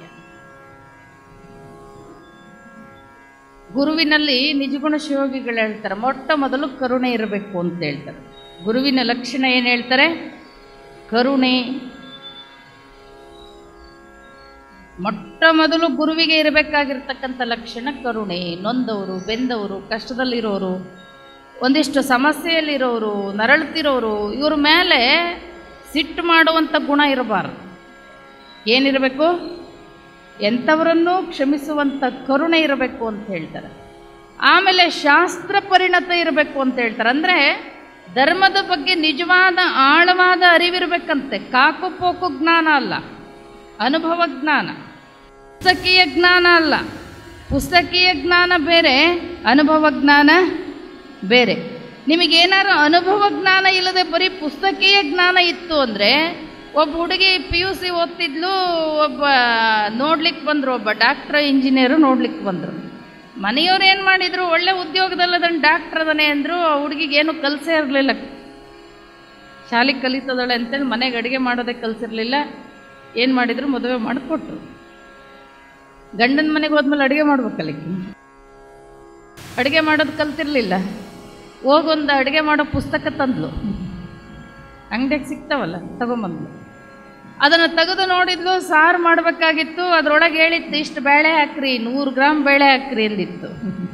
ಗುರುವಿನಲ್ಲಿ ನಿಜಗುಣ ಶಿವೋಗಿಗಳು ಹೇಳ್ತಾರೆ ಮೊಟ್ಟ ಮೊದಲು ಕರುಣೆ ಇರಬೇಕು ಅಂತ ಹೇಳ್ತಾರೆ ಗುರುವಿನ ಲಕ್ಷಣ ಏನು ಹೇಳ್ತಾರೆ ಕರುಣೆ ಮೊಟ್ಟ ಮೊದಲು ಗುರುವಿಗೆ ಇರಬೇಕಾಗಿರ್ತಕ್ಕಂಥ ಲಕ್ಷಣ ಕರುಣೆ ನೊಂದವರು ಬೆಂದವರು ಕಷ್ಟದಲ್ಲಿರೋರು ಒಂದಿಷ್ಟು ಸಮಸ್ಯೆಯಲ್ಲಿರೋರು ನರಳುತ್ತಿರೋರು ಇವ್ರ ಮೇಲೆ ಸಿಟ್ಟು ಮಾಡುವಂಥ ಗುಣ ಇರಬಾರ್ದು ಏನಿರಬೇಕು ಎಂಥವರನ್ನೂ ಕ್ಷಮಿಸುವಂಥ ಕರುಣೆ ಇರಬೇಕು ಅಂತ ಹೇಳ್ತಾರೆ ಆಮೇಲೆ ಶಾಸ್ತ್ರ ಪರಿಣತ ಇರಬೇಕು ಅಂತ ಹೇಳ್ತಾರೆ ಅಂದರೆ ಧರ್ಮದ ಬಗ್ಗೆ ನಿಜವಾದ ಆಳವಾದ ಅರಿವಿರಬೇಕಂತೆ ಕಾಕು ಪೋಕು ಜ್ಞಾನ ಅಲ್ಲ ಅನುಭವ ಜ್ಞಾನ ಪುಸ್ತಕೀಯ ಜ್ಞಾನ ಅಲ್ಲ ಪುಸ್ತಕೀಯ ಜ್ಞಾನ ಬೇರೆ ಅನುಭವ ಜ್ಞಾನ ಬೇರೆ ನಿಮಗೇನಾರು ಅನುಭವ ಜ್ಞಾನ ಇಲ್ಲದೆ ಬರೀ ಪುಸ್ತಕೀಯ ಜ್ಞಾನ ಇತ್ತು ಅಂದರೆ ಒಬ್ಬ ಹುಡುಗಿ ಪಿ ಯು ಸಿ ಓದ್ತಿದ್ಲು ಒಬ್ಬ ನೋಡ್ಲಿಕ್ಕೆ ಬಂದರು ಒಬ್ಬ ಡಾಕ್ಟ್ರ್ ಇಂಜಿನಿಯರು ನೋಡ್ಲಿಕ್ಕೆ ಬಂದರು ಮನೆಯವ್ರು ಏನು ಮಾಡಿದರು ಒಳ್ಳೆ ಉದ್ಯೋಗದಲ್ಲದನ್ನು ಡಾಕ್ಟ್ರ್ ಅದನೇ ಅಂದರು ಆ ಹುಡುಗಿಗೆ ಏನು ಕಲಿಸೇ ಇರಲಿಲ್ಲ ಶಾಲೆಗೆ ಕಲಿತದಳೆ ಅಂತೇಳಿ ಮನೆಗೆ ಅಡುಗೆ ಮಾಡೋದೇ ಕಲಿಸಿರ್ಲಿಲ್ಲ ಏನು ಮಾಡಿದ್ರು ಮದುವೆ ಮಾಡಿಕೊಟ್ರು ಗಂಡನ ಮನೆಗೆ ಹೋದ್ಮೇಲೆ ಅಡುಗೆ ಮಾಡ್ಬೇಕಲ್ಲಿಕ್ಕೆ ಅಡುಗೆ ಮಾಡೋದು ಕಲ್ತಿರ್ಲಿಲ್ಲ ಹೋಗೊಂದು ಅಡುಗೆ ಮಾಡೋ ಪುಸ್ತಕ ತಂದ್ಲು ಅಂಗಡಿಯಾಗ ಸಿಗ್ತಾವಲ್ಲ ತಗೊಂಬಂದ್ಲು ಅದನ್ನು ತೆಗೆದು ನೋಡಿದ್ಲು ಸಾರು ಮಾಡಬೇಕಾಗಿತ್ತು ಅದರೊಳಗೆ ಹೇಳಿತ್ತು ಇಷ್ಟು ಬೇಳೆ ಹಾಕ್ರಿ ನೂರು ಗ್ರಾಮ್ ಬೇಳೆ ಹಾಕ್ರಿ ಎಂದಿತ್ತು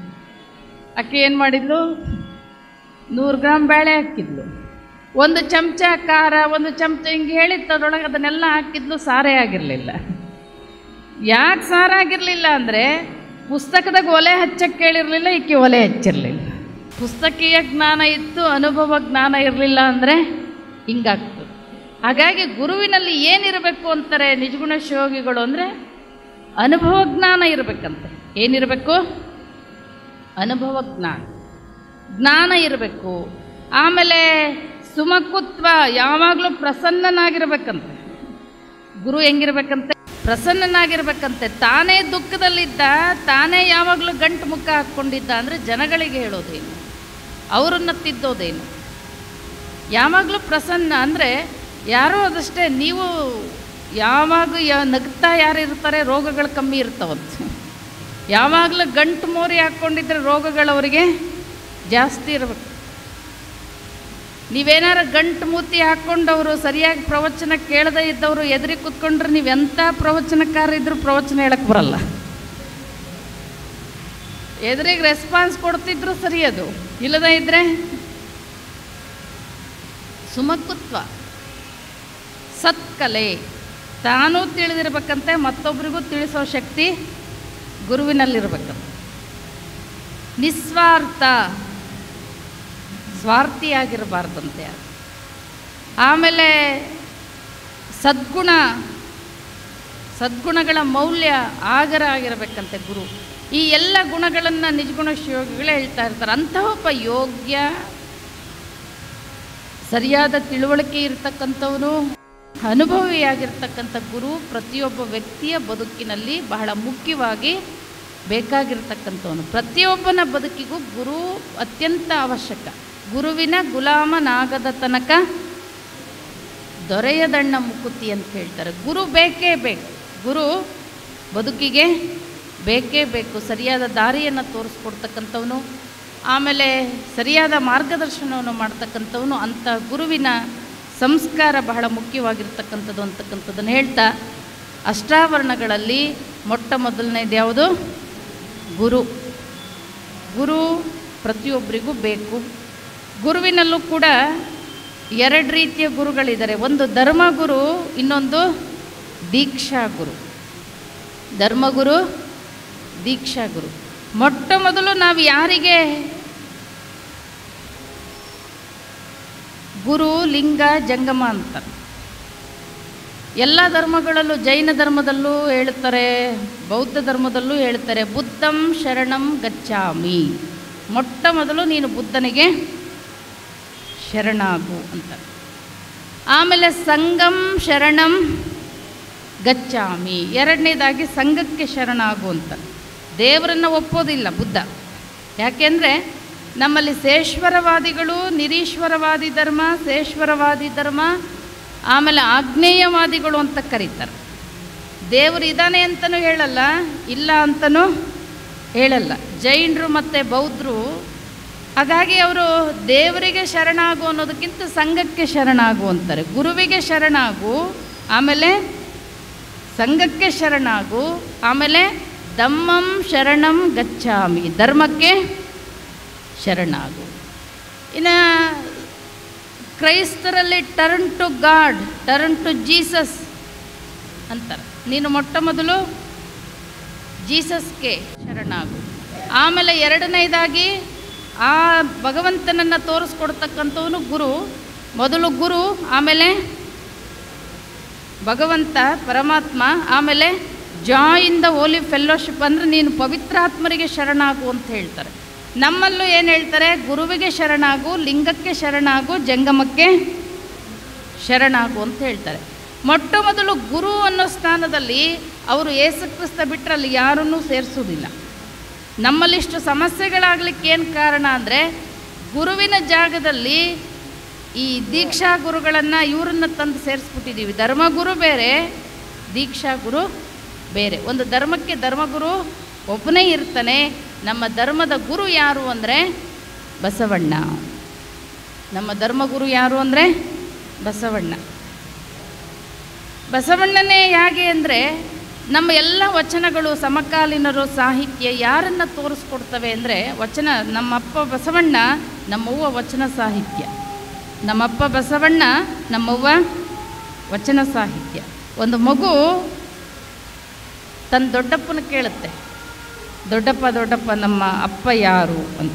ಅಕ್ಕಿ ಏನು ಮಾಡಿದ್ಲು ನೂರು ಗ್ರಾಮ್ ಬೇಳೆ ಹಾಕಿದ್ಲು ಒಂದು ಚಮಚ ಖಾರ ಒಂದು ಚಮಚ ಹಿಂಗೆ ಹೇಳಿತ್ತು ಅದರೊಳಗೆ ಅದನ್ನೆಲ್ಲ ಹಾಕಿದ್ಲು ಸಾರೇ ಆಗಿರಲಿಲ್ಲ ಯಾಕೆ ಸಾರಾಗಿರಲಿಲ್ಲ ಅಂದರೆ ಪುಸ್ತಕದಾಗ ಒಲೆ ಹಚ್ಚಕ್ಕೆ ಕೇಳಿರಲಿಲ್ಲ ಈಕೆ ಒಲೆ ಹಚ್ಚಿರಲಿಲ್ಲ ಪುಸ್ತಕೀಯ ಜ್ಞಾನ ಇತ್ತು ಅನುಭವ ಜ್ಞಾನ ಇರಲಿಲ್ಲ ಅಂದರೆ ಹಿಂಗಾಗ್ತದೆ ಹಾಗಾಗಿ ಗುರುವಿನಲ್ಲಿ ಏನಿರಬೇಕು ಅಂತಾರೆ ನಿಜಗುಣ ಶಿವೋಗಿಗಳು ಅಂದರೆ ಅನುಭವ ಜ್ಞಾನ ಇರಬೇಕಂತೆ ಏನಿರಬೇಕು ಅನುಭವ ಜ್ಞಾನ ಜ್ಞಾನ ಇರಬೇಕು ಆಮೇಲೆ ಸುಮಕುತ್ವ ಯಾವಾಗಲೂ ಪ್ರಸನ್ನನಾಗಿರ್ಬೇಕಂತೆ ಗುರು ಹೆಂಗಿರ್ಬೇಕಂತೆ ಪ್ರಸನ್ನನಾಗಿರ್ಬೇಕಂತೆ ತಾನೇ ದುಃಖದಲ್ಲಿದ್ದ ತಾನೇ ಯಾವಾಗಲೂ ಗಂಟು ಮುಖ ಹಾಕ್ಕೊಂಡಿದ್ದ ಅಂದರೆ ಜನಗಳಿಗೆ ಹೇಳೋದೇನು ಅವರನ್ನು ತಿದ್ದೋದೇನು ಯಾವಾಗಲೂ ಪ್ರಸನ್ನ ಅಂದರೆ ಯಾರೋ ಅದಷ್ಟೇ ನೀವು ಯಾವಾಗ ಯಾ ನಗ್ತಾ ಯಾರು ಇರ್ತಾರೆ ರೋಗಗಳು ಕಮ್ಮಿ ಇರ್ತಾವಂತ ಯಾವಾಗಲೂ ಗಂಟು ಮೋರಿ ಹಾಕ್ಕೊಂಡಿದ್ರೆ ರೋಗಗಳವರಿಗೆ ಜಾಸ್ತಿ ಇರಬೇಕು ನೀವೇನಾರ ಗಂಟು ಮೂತಿ ಹಾಕ್ಕೊಂಡವರು ಸರಿಯಾಗಿ ಪ್ರವಚನ ಕೇಳದೇ ಇದ್ದವರು ಎದುರಿ ಕೂತ್ಕೊಂಡ್ರೆ ನೀವು ಎಂಥ ಪ್ರವಚನಕಾರ ಇದ್ರೂ ಪ್ರವಚನ ಹೇಳಕ್ಕೆ ಬರಲ್ಲ ಎದುರಿಗೆ ರೆಸ್ಪಾನ್ಸ್ ಕೊಡ್ತಿದ್ರು ಸರಿ ಅದು ಇಲ್ಲದೇ ಇದ್ದರೆ ಸುಮಕುತ್ವ ಸತ್ಕಲೆ ತಾನೂ ತಿಳಿದಿರ್ಬೇಕಂತೆ ಮತ್ತೊಬ್ಬರಿಗೂ ತಿಳಿಸೋ ಶಕ್ತಿ ಗುರುವಿನಲ್ಲಿರ್ಬೇಕಂತೆ ನಿಸ್ವಾರ್ಥ ಸ್ವಾರ್ಥಿಯಾಗಿರಬಾರ್ದಂತೆ ಆಮೇಲೆ ಸದ್ಗುಣ ಸದ್ಗುಣಗಳ ಮೌಲ್ಯ ಆಗರ ಆಗಿರಬೇಕಂತೆ ಗುರು ಈ ಎಲ್ಲ ಗುಣಗಳನ್ನು ನಿಜಗುಣ ಶಿವೋಗಿಗಳೇ ಹೇಳ್ತಾ ಇರ್ತಾರೆ ಅಂತಹ ಒಬ್ಬ ಯೋಗ್ಯ ಸರಿಯಾದ ತಿಳುವಳಿಕೆ ಇರತಕ್ಕಂಥವನು ಅನುಭವಿಯಾಗಿರ್ತಕ್ಕಂಥ ಗುರು ಪ್ರತಿಯೊಬ್ಬ ವ್ಯಕ್ತಿಯ ಬದುಕಿನಲ್ಲಿ ಬಹಳ ಮುಖ್ಯವಾಗಿ ಬೇಕಾಗಿರ್ತಕ್ಕಂಥವನು ಪ್ರತಿಯೊಬ್ಬನ ಬದುಕಿಗೂ ಗುರು ಅತ್ಯಂತ ಅವಶ್ಯಕ ಗುರುವಿನ ಗುಲಾಮನಾಗದ ತನಕ ದೊರೆಯದಣ್ಣ ಮುಕುತಿ ಅಂತ ಹೇಳ್ತಾರೆ ಗುರು ಬೇಕೇ ಬೇಕು ಗುರು ಬದುಕಿಗೆ ಬೇಕೇ ಬೇಕು ಸರಿಯಾದ ದಾರಿಯನ್ನು ತೋರಿಸ್ಕೊಡ್ತಕ್ಕಂಥವನು ಆಮೇಲೆ ಸರಿಯಾದ ಮಾರ್ಗದರ್ಶನವನ್ನು ಮಾಡ್ತಕ್ಕಂಥವನು ಅಂಥ ಗುರುವಿನ ಸಂಸ್ಕಾರ ಬಹಳ ಮುಖ್ಯವಾಗಿರ್ತಕ್ಕಂಥದ್ದು ಅಂತಕ್ಕಂಥದ್ದನ್ನು ಹೇಳ್ತಾ ಅಷ್ಟಾವರಣಗಳಲ್ಲಿ ಮೊಟ್ಟ ಮೊದಲನೇದು ಯಾವುದು ಗುರು ಗುರು ಪ್ರತಿಯೊಬ್ಬರಿಗೂ ಬೇಕು ಗುರುವಿನಲ್ಲೂ ಕೂಡ ಎರಡು ರೀತಿಯ ಗುರುಗಳಿದ್ದಾರೆ ಒಂದು ಧರ್ಮಗುರು ಇನ್ನೊಂದು ದೀಕ್ಷಾ ಗುರು ಧರ್ಮಗುರು ದೀಕ್ಷಾ ಗುರು ಮೊಟ್ಟ ಮೊದಲು ನಾವು ಯಾರಿಗೆ ಗುರು ಲಿಂಗ ಜಂಗಮ ಅಂತ ಎಲ್ಲ ಧರ್ಮಗಳಲ್ಲೂ ಜೈನ ಧರ್ಮದಲ್ಲೂ ಹೇಳ್ತಾರೆ ಬೌದ್ಧ ಧರ್ಮದಲ್ಲೂ ಹೇಳ್ತಾರೆ ಬುದ್ಧಂ ಶರಣಂ ಗಚ್ಚಾಮಿ ಮೊಟ್ಟ ಮೊದಲು ನೀನು ಬುದ್ಧನಿಗೆ ಶರಣಾಗು ಅಂತ ಆಮೇಲೆ ಸಂಗಂ ಶರಣಂ ಗಚ್ಚಾಮಿ ಎರಡನೇದಾಗಿ ಸಂಘಕ್ಕೆ ಶರಣಾಗು ಅಂತ ದೇವರನ್ನು ಒಪ್ಪೋದಿಲ್ಲ ಬುದ್ಧ ಯಾಕೆಂದರೆ ನಮ್ಮಲ್ಲಿ ಸೇಶ್ವರವಾದಿಗಳು ನಿರೀಶ್ವರವಾದಿ ಧರ್ಮ ಸೇಶ್ವರವಾದಿ ಧರ್ಮ ಆಮೇಲೆ ಆಗ್ನೇಯವಾದಿಗಳು ಅಂತ ಕರೀತಾರೆ ದೇವರು ಇದ್ದಾನೆ ಅಂತಲೂ ಹೇಳಲ್ಲ ಇಲ್ಲ ಅಂತಲೂ ಹೇಳಲ್ಲ ಜೈನರು ಮತ್ತು ಬೌದ್ಧರು ಹಾಗಾಗಿ ಅವರು ದೇವರಿಗೆ ಶರಣಾಗು ಅನ್ನೋದಕ್ಕಿಂತ ಸಂಘಕ್ಕೆ ಶರಣಾಗು ಅಂತಾರೆ ಗುರುವಿಗೆ ಶರಣಾಗು ಆಮೇಲೆ ಸಂಘಕ್ಕೆ ಶರಣಾಗು ಆಮೇಲೆ ದಮ್ಮಂ ಶರಣಂ ಗಚ್ಚಾಮಿ ಧರ್ಮಕ್ಕೆ ಶರಣಾಗು ಇನ್ನು ಕ್ರೈಸ್ತರಲ್ಲಿ turn to God turn to Jesus ಅಂತಾರೆ ನೀನು ಮೊಟ್ಟ ಮೊದಲು ಜೀಸಸ್ಗೆ ಶರಣಾಗು ಆಮೇಲೆ ಎರಡನೇದಾಗಿ ಆ ಭಗವಂತನನ್ನು ತೋರಿಸ್ಕೊಡ್ತಕ್ಕಂಥವನು ಗುರು ಮೊದಲು ಗುರು ಆಮೇಲೆ ಭಗವಂತ ಪರಮಾತ್ಮ ಆಮೇಲೆ ಜಾಯಿನ್ ದ ಓಲಿ ಫೆಲ್ಲೋಶಿಪ್ ಅಂದರೆ ನೀನು ಪವಿತ್ರಾತ್ಮರಿಗೆ ಶರಣಾಗು ಅಂತ ಹೇಳ್ತಾರೆ ನಮ್ಮಲ್ಲೂ ಏನು ಹೇಳ್ತಾರೆ ಗುರುವಿಗೆ ಶರಣಾಗು ಲಿಂಗಕ್ಕೆ ಶರಣಾಗು ಜಂಗಮಕ್ಕೆ ಶರಣಾಗು ಅಂತ ಹೇಳ್ತಾರೆ ಮೊಟ್ಟ ಮೊದಲು ಗುರು ಅನ್ನೋ ಸ್ಥಾನದಲ್ಲಿ ಅವರು ಏಸುಕ್ರಿಸ್ತ ಬಿಟ್ಟರೆ ಅಲ್ಲಿ ಯಾರನ್ನೂ ಸೇರಿಸೋದಿಲ್ಲ ನಮ್ಮಲ್ಲಿಷ್ಟು ಸಮಸ್ಯೆಗಳಾಗಲಿಕ್ಕೆ ಏನು ಕಾರಣ ಅಂದರೆ ಗುರುವಿನ ಜಾಗದಲ್ಲಿ ಈ ದೀಕ್ಷಾ ಗುರುಗಳನ್ನು ಇವರನ್ನ ತಂದು ಸೇರಿಸ್ಬಿಟ್ಟಿದ್ದೀವಿ ಧರ್ಮಗುರು ಬೇರೆ ದೀಕ್ಷಾ ಗುರು ಬೇರೆ ಒಂದು ಧರ್ಮಕ್ಕೆ ಧರ್ಮಗುರು ಒಬ್ಬನೇ ಇರ್ತಾನೆ ನಮ್ಮ ಧರ್ಮದ ಗುರು ಯಾರು ಅಂದರೆ ಬಸವಣ್ಣ ನಮ್ಮ ಧರ್ಮಗುರು ಯಾರು ಅಂದರೆ ಬಸವಣ್ಣ ಬಸವಣ್ಣನೇ ಹೇಗೆ ಅಂದರೆ ನಮ್ಮ ಎಲ್ಲ ವಚನಗಳು ಸಮಕಾಲೀನರು ಸಾಹಿತ್ಯ ಯಾರನ್ನು ತೋರಿಸ್ಕೊಡ್ತವೆ ಅಂದರೆ ವಚನ ನಮ್ಮಪ್ಪ ಬಸವಣ್ಣ ನಮ್ಮವ್ವ ವಚನ ಸಾಹಿತ್ಯ ನಮ್ಮಪ್ಪ ಬಸವಣ್ಣ ನಮ್ಮವ್ವ ವಚನ ಸಾಹಿತ್ಯ ಒಂದು ಮಗು ತನ್ನ ದೊಡ್ಡಪ್ಪನ ಕೇಳುತ್ತೆ ದೊಡ್ಡಪ್ಪ ದೊಡ್ಡಪ್ಪ ನಮ್ಮ ಅಪ್ಪ ಯಾರು ಅಂತ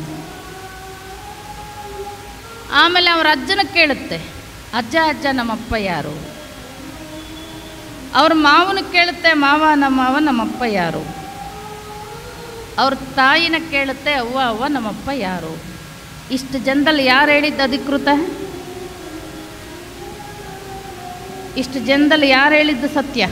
ಆಮೇಲೆ ಅವ್ರ ಅಜ್ಜನ ಕೇಳುತ್ತೆ ಅಜ್ಜ ಅಜ್ಜ ನಮ್ಮಪ್ಪ ಯಾರು ಅವ್ರ ಮಾವನ ಕೇಳುತ್ತೆ ಮಾವ ನಮ್ಮ ಮಾವ ನಮ್ಮಪ್ಪ ಯಾರು ಅವ್ರ ತಾಯಿನ ಕೇಳುತ್ತೆ ಅವ್ವ ಅವ್ವ ನಮ್ಮಪ್ಪ ಯಾರು ಇಷ್ಟು ಜನದಲ್ಲಿ ಯಾರು ಹೇಳಿದ್ದು ಅಧಿಕೃತ ಇಷ್ಟು ಜನದಲ್ಲಿ ಯಾರು ಹೇಳಿದ್ದು ಸತ್ಯ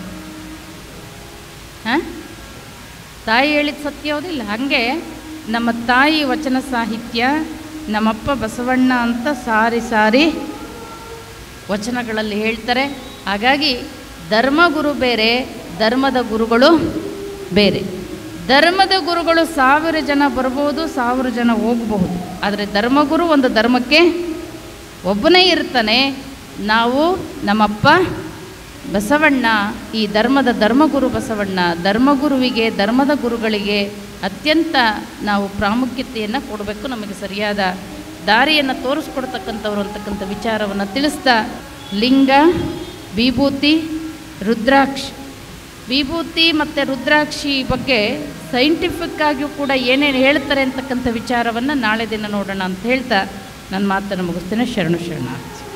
ಹಾಂ ತಾಯಿ ಹೇಳಿದ ಸತ್ಯ ಯಾವುದಿಲ್ಲ ಹಾಗೆ ನಮ್ಮ ತಾಯಿ ವಚನ ಸಾಹಿತ್ಯ ನಮ್ಮಪ್ಪ ಬಸವಣ್ಣ ಅಂತ ಸಾರಿ ಸಾರಿ ವಚನಗಳಲ್ಲಿ ಹೇಳ್ತಾರೆ ಹಾಗಾಗಿ ಧರ್ಮಗುರು ಬೇರೆ ಧರ್ಮದ ಗುರುಗಳು ಬೇರೆ ಧರ್ಮದ ಗುರುಗಳು ಸಾವಿರ ಜನ ಬರ್ಬೋದು ಸಾವಿರ ಜನ ಹೋಗಬಹುದು ಆದರೆ ಧರ್ಮಗುರು ಒಂದು ಧರ್ಮಕ್ಕೆ ಒಬ್ಬನೇ ಇರ್ತಾನೆ ನಾವು ನಮ್ಮಪ್ಪ ಬಸವಣ್ಣ ಈ ಧರ್ಮದ ಧರ್ಮಗುರು ಬಸವಣ್ಣ ಧರ್ಮಗುರುವಿಗೆ ಧರ್ಮದ ಗುರುಗಳಿಗೆ ಅತ್ಯಂತ ನಾವು ಪ್ರಾಮುಖ್ಯತೆಯನ್ನು ಕೊಡಬೇಕು ನಮಗೆ ಸರಿಯಾದ ದಾರಿಯನ್ನು ತೋರಿಸ್ಕೊಡ್ತಕ್ಕಂಥವ್ರು ಅಂತಕ್ಕಂಥ ವಿಚಾರವನ್ನು ತಿಳಿಸ್ತಾ ಲಿಂಗ ವಿಭೂತಿ ರುದ್ರಾಕ್ಷ ವಿಭೂತಿ ಮತ್ತು ರುದ್ರಾಕ್ಷಿ ಬಗ್ಗೆ ಸೈಂಟಿಫಿಕ್ ಆಗಿಯೂ ಕೂಡ ಏನೇನು ಹೇಳ್ತಾರೆ ಅಂತಕ್ಕಂಥ ವಿಚಾರವನ್ನು ನಾಳೆ ದಿನ ನೋಡೋಣ ಅಂತ ಹೇಳ್ತಾ ನನ್ನ ಮಾತನ್ನು ಮುಗಿಸ್ತೇನೆ ಶರಣು ಶರಣ